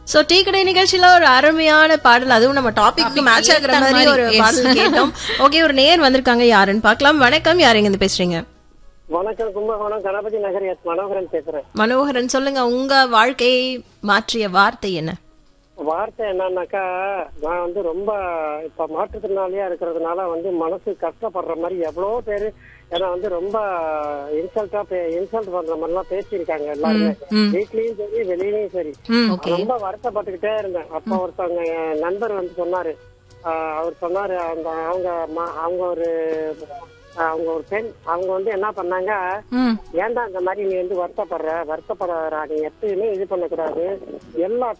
So tea கடை நிகழ்ச்சியில ஒரு அருமையான பாடல் அதுவும் நம்ம டாபிக் மேட்ச் ஆகுற ஏத்த மாதிரி மாதிரி, ஒரு yes. பாடல் கேட்டோம் ஓகே ஒரு நேர் வந்திருக்காங்க யாருன்னு பார்க்கலாம் வணக்கம் யார் எங்க இருந்து பேசுறீங்க வணக்கம் கும்பகோணம் கணபதி நகர் எஸ் மனோகரன் பேசுறேன் மனோகரன் சொல்லுங்க உங்க வாழ்க்கையை மாற்றிய வார்த்தை என்ன வார்த்தை என்னன்னாக்கா நான் வந்து ரொம்ப இப்ப மாற்றுத்திறனாளியா இருக்கிறதுனால வந்து மனசு கஷ்டப்படுற மாதிரி எவ்வளவோ பேரு ஏன்னா வந்து ரொம்ப இன்சல்ட்டா இன்சல்ட் பண்ற மாதிரி எல்லாம் பேசியிருக்காங்க எல்லாருமே ம். வீட்லயும் சரி வெளியிலயும் சரி ம் ரொம்ப வருத்தப்பட்டுக்கிட்டே இருந்தேன் அப்ப ஒருத்தவங்க என் நண்பர் வந்து சொன்னாரு ஆஹ் அவர் சொன்னாரு அந்த அவங்க ம- அவங்க ஒரு அவங்க ஒரு பெண் அவங்க வந்து என்ன பண்ணாங்க ம் ஏன்டா இந்த மாதிரி நீ வந்து வருத்தப்படுற வருத்தப்படுறா நீ எப்பயுமே இது பண்ணக்கூடாது எல்லா